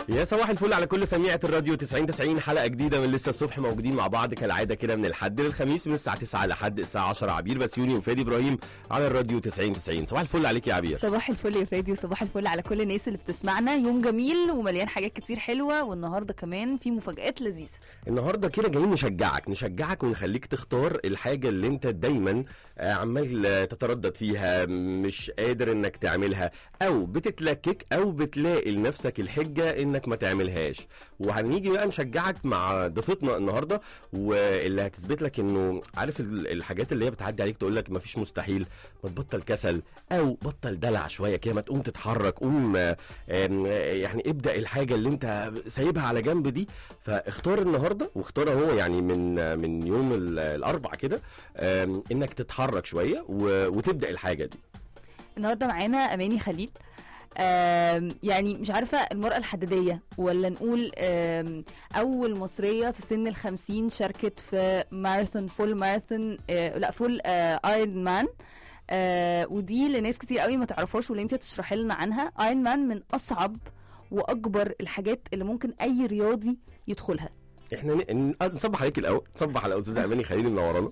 يا صباح الفل على كل سميعة الراديو 90 90 حلقة جديدة من لسه الصبح موجودين مع بعض كالعادة كده من الحد للخميس من الساعة 9 لحد الساعة 10 عبير بسيوني وفادي إبراهيم على الراديو 90 90 صباح الفل عليك يا عبير صباح الفل يا فادي وصباح الفل على كل الناس اللي بتسمعنا يوم جميل ومليان حاجات كتير حلوه والنهارده كمان في مفاجآت لذيذه النهارده كده جايين نشجعك نشجعك ونخليك تختار الحاجة اللي انت دايما آه، عمال آه، تتردد فيها مش قادر انك تعملها او بتتلكك او بتلاقي لنفسك الحجة انك ما تعملهاش وهنيجي بقى نشجعك مع ضيفتنا النهارده واللي هتثبت لك انه عارف ال- الحاجات اللي هي بتعدي عليك تقول لك مفيش مستحيل ما تبطل كسل او بطل دلع شويه كده ما تقوم تتحرك قوم آه، آم، آه، يعني ابدا الحاجه اللي انت سايبها على جنب دي فاختار النهارده واختار هو يعني من آه، من يوم ال- الاربع كده آم، انك تتحرك شويه و- وتبدا الحاجه دي النهارده معانا اماني خليل آم، يعني مش عارفه المراه الحديديه ولا نقول آم، اول مصريه في سن الخمسين شاركت في ماراثون فول ماراثون آه، لا فول ايرون مان آه ودي لناس كتير قوي ما تعرفهاش واللي انت تشرحي لنا عنها ايرون مان من اصعب واكبر الحاجات اللي ممكن اي رياضي يدخلها احنا ن- ن- نصبح عليك الاول نصبح على استاذه اماني خليل منورانا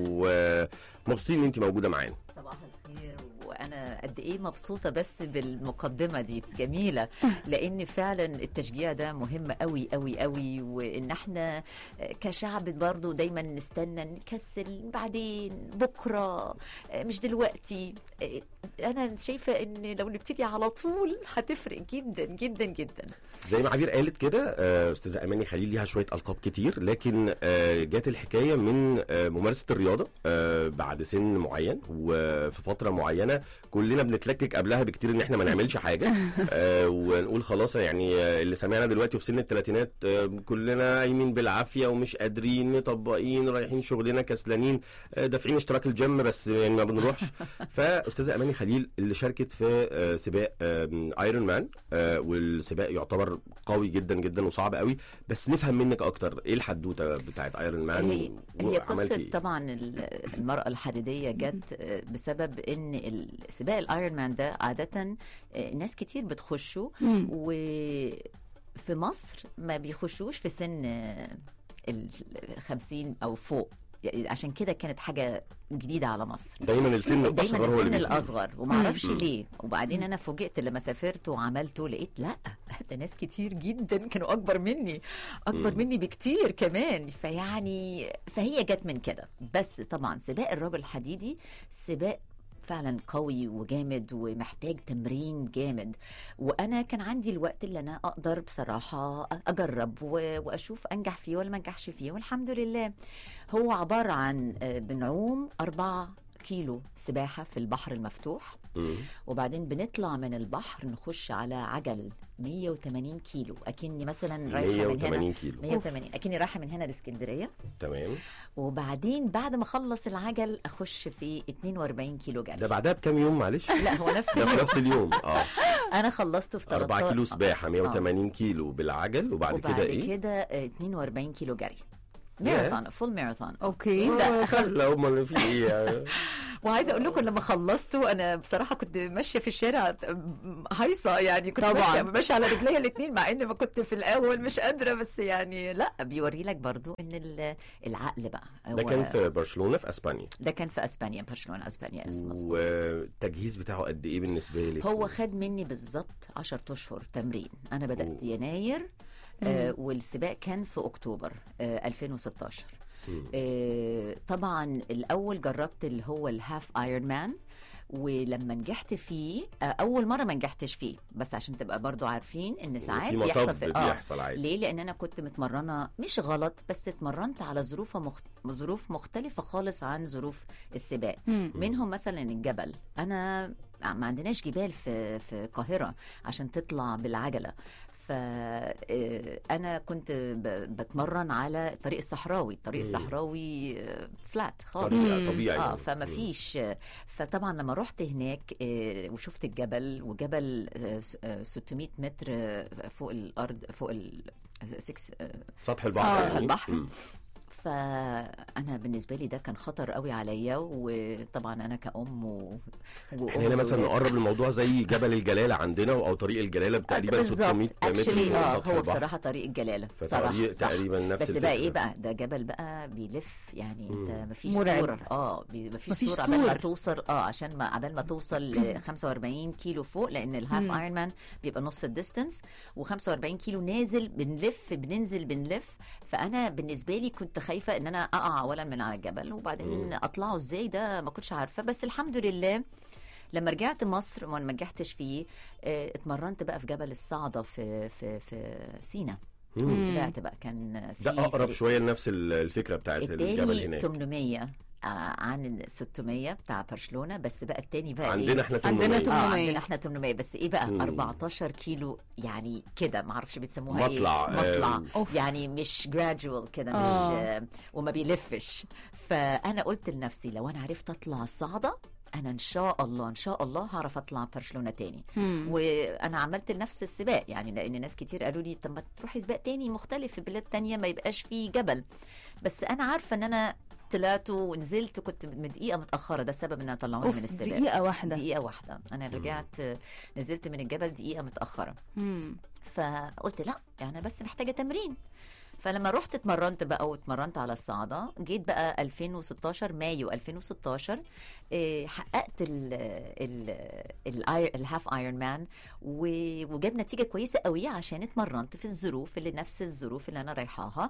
ومبسوطين ان انت موجوده معانا صباح الخير وانا قد ايه مبسوطه بس بالمقدمه دي جميله لان فعلا التشجيع ده مهم قوي قوي قوي وان احنا كشعب برضو دايما نستنى نكسل بعدين بكره مش دلوقتي انا شايفه ان لو نبتدي على طول هتفرق جدا جدا جدا زي ما عبير قالت كده آه، استاذه اماني خليل ليها شويه القاب كتير لكن آه، جات الحكايه من آه، ممارسه الرياضه آه، بعد سن معين وفي فتره معينه كلنا بنتلكك قبلها بكتير ان احنا ما نعملش حاجه آه، ونقول خلاص يعني آه، اللي سمعنا دلوقتي في سن الثلاثينات آه، كلنا قايمين بالعافيه ومش قادرين مطبقين رايحين شغلنا كسلانين آه، دافعين اشتراك الجيم بس يعني ما بنروحش فاستاذه اماني خليل اللي شاركت في آه، سباق ايرون مان والسباق يعتبر قوي جدا جدا وصعب قوي بس نفهم منك اكتر ايه الحدوته بتاعت ايرون مان هي هي وعملتي قصة إيه؟ طبعا ال- المرأة الحديدية جت آه، بسبب ان ال- سباق الايرون مان ده عادة آه، ناس كتير بتخشه وفي مصر ما بيخشوش في سن آه، ال 50 او فوق يعني عشان كده كانت حاجة جديدة على مصر دايما السن دايما الاصغر هو اللي السن بيجي. الاصغر وما اعرفش ليه وبعدين انا فوجئت لما سافرت وعملته لقيت لا ده ناس كتير جدا كانوا اكبر مني اكبر مم. مني بكتير كمان فيعني فهي جت من كده بس طبعا سباق الرجل الحديدي سباق فعلا قوي وجامد ومحتاج تمرين جامد وانا كان عندي الوقت اللي انا اقدر بصراحه اجرب و- واشوف انجح فيه ولا ما انجحش فيه والحمد لله هو عباره عن آه، بنعوم أربعة كيلو سباحة في البحر المفتوح مم. وبعدين بنطلع من البحر نخش على عجل 180 كيلو أكني مثلا رايحة من هنا 180 كيلو 180 أكني رايحة من هنا لإسكندرية تمام وبعدين بعد ما أخلص العجل أخش في 42 كيلو ده جري بعدين بكام يوم معلش لا هو نفس ده في اليوم نفس اليوم اه أنا خلصته في 4 13 كيلو سباحه 180 كيلو بالعجل وبعد, وبعد كده ايه كده آه، 42 كيلو جري ماراثون فول ماراثون اوكي آه، سهله امال في ايه يعني؟ وعايزه اقول لكم لما خلصته انا بصراحه كنت ماشيه في الشارع هايصه يعني كنت طبعاً. ماشيه ماشيه على رجليا الاثنين مع ان ما كنت في الاول مش قادره بس يعني لا بيوري لك برضو ان ال- العقل بقى ده هو- كان في برشلونه في اسبانيا ده كان في اسبانيا برشلونه اسبانيا اسم مظبوط والتجهيز بتاعه قد ايه بالنسبه لك هو خد مني بالظبط 10 اشهر تمرين انا بدات أوه. يناير آه والسباق كان في اكتوبر آه 2016 مم. آه، طبعا الاول جربت اللي هو الهاف ايرون مان ولما نجحت فيه آه، اول مره ما نجحتش فيه بس عشان تبقى برضو عارفين ان ساعات في بيحصل مطب في آه. بيحصل عادي ليه لان انا كنت متمرنه مش غلط بس اتمرنت على ظروف مخت... ظروف مختلفه خالص عن ظروف السباق مم. منهم مثلا الجبل انا ما عندناش جبال في في القاهره عشان تطلع بالعجله فأنا كنت ب- بتمرن على الطريق الصحراوي الطريق مم. الصحراوي آه، فلات خالص طبيعي مم. طبيعي اه يعني. فما مم. فيش فطبعا لما رحت هناك آه، وشفت الجبل وجبل آه، س- آه، 600 متر آه، فوق الارض فوق ال 6 سطح البحر سطح يعني. البحر. مم. فانا بالنسبه لي ده كان خطر قوي عليا وطبعا انا كأم و... و... احنا هنا مثلا و- نقرب الموضوع زي جبل الجلاله عندنا او طريق الجلاله تقريبا 600 متر اكشلي فوق اه سطح هو البحر. بصراحه طريق الجلاله بصراحه فطريق صح. تقريبا نفس بس بقى الفكرة. ايه بقى ده جبل بقى بيلف يعني انت مم. مفيش مرعب. صوره اه بي- مفيش مفيش صوره عبال ما سور. توصل اه عشان ما عبال ما توصل ل 45 كيلو فوق لان الهاف مم. ايرون مان بيبقى نص الديستنس و45 كيلو نازل بنلف بننزل بنلف فانا بالنسبه لي كنت خايفه ان انا اقع اولا من على الجبل وبعدين مم. اطلعه ازاي ده ما كنتش عارفه بس الحمد لله لما رجعت مصر وانا ما نجحتش فيه اه اتمرنت بقى في جبل الصعده في في في سينا مم. طلعت بقى كان في ده اقرب فريق. شويه لنفس ال- الفكره بتاعت الجبل التاني هناك 800 آه، عن 600 بتاع برشلونه بس بقى التاني بقى عندنا ايه احنا عندنا 800 اه 800. عندنا احنا 800 بس ايه بقى مم. 14 كيلو يعني كده ما اعرفش بتسموها مطلع، ايه مطلع آم، أوف. يعني مش جرادوال كده مش آه. آه وما بيلفش فانا قلت لنفسي لو انا عرفت اطلع الصعده انا ان شاء الله ان شاء الله هعرف اطلع برشلونه تاني مم. وانا عملت لنفس السباق يعني لان ناس كتير قالوا لي طب ما تروحي سباق تاني مختلف في بلاد تانية ما يبقاش فيه جبل بس انا عارفه ان انا طلعت ونزلت كنت من دقيقه متاخره ده السبب ان انا طلعوني اوف من السباق دقيقة واحدة دقيقه واحده انا رجعت نزلت من الجبل دقيقه متاخره مم. فقلت لا يعني أنا بس محتاجه تمرين فلما رحت اتمرنت بقى واتمرنت على الصعده جيت بقى 2016 مايو 2016 إيه، حققت ال ال ال الهاف ايرون مان و- وجاب نتيجه كويسه قوي عشان اتمرنت في الظروف اللي نفس الظروف اللي انا رايحاها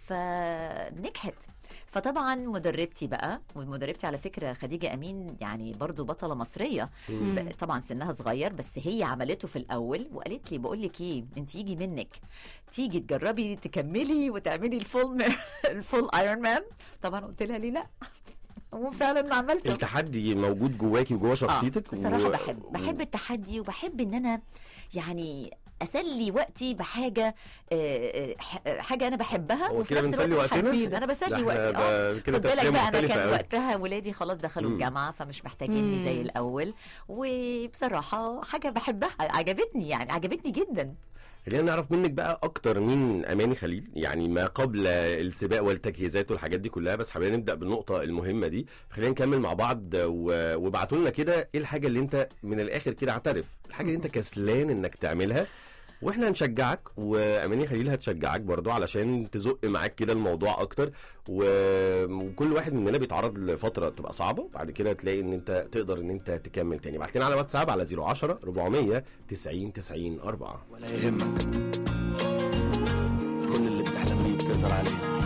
فنجحت فطبعا مدربتي بقى ومدربتي على فكره خديجه امين يعني برضو بطله مصريه مم. ب- طبعا سنها صغير بس هي عملته في الاول وقالت لي بقول لك ايه انت يجي منك تيجي تجربي تكملي وتعملي الفول الفول ايرون مان طبعا قلت لها ليه لا وفعلا عملته التحدي موجود جواكي وجوه شخصيتك آه بصراحه و- بحب بحب التحدي وبحب ان انا يعني اسلي وقتي بحاجه آه، آه، ح- حاجه انا بحبها هو وفي كده نفس بنسلي الوقت وقتنا؟ حبيب انا ده بسلي احنا وقتي اه ده كده خد بالك تسلية بقى انا مختلفة كان أوي. وقتها ولادي خلاص دخلوا مم. الجامعه فمش محتاجيني زي مم. الاول وبصراحه حاجه بحبها عجبتني يعني عجبتني جدا خلينا نعرف منك بقى اكتر مين اماني خليل يعني ما قبل السباق والتجهيزات والحاجات دي كلها بس حابين نبدا بالنقطه المهمه دي خلينا نكمل مع بعض و- وابعتوا لنا كده ايه الحاجه اللي انت من الاخر كده اعترف الحاجه اللي انت كسلان انك تعملها واحنا هنشجعك واماني خليل هتشجعك برضو علشان تزق معاك كده الموضوع اكتر و... وكل واحد مننا بيتعرض لفتره تبقى صعبه بعد كده تلاقي ان انت تقدر ان انت تكمل تاني بعت لنا على واتساب على 010 400 90 90 4 ولا يهمك كل اللي بتحلم بيه تقدر عليه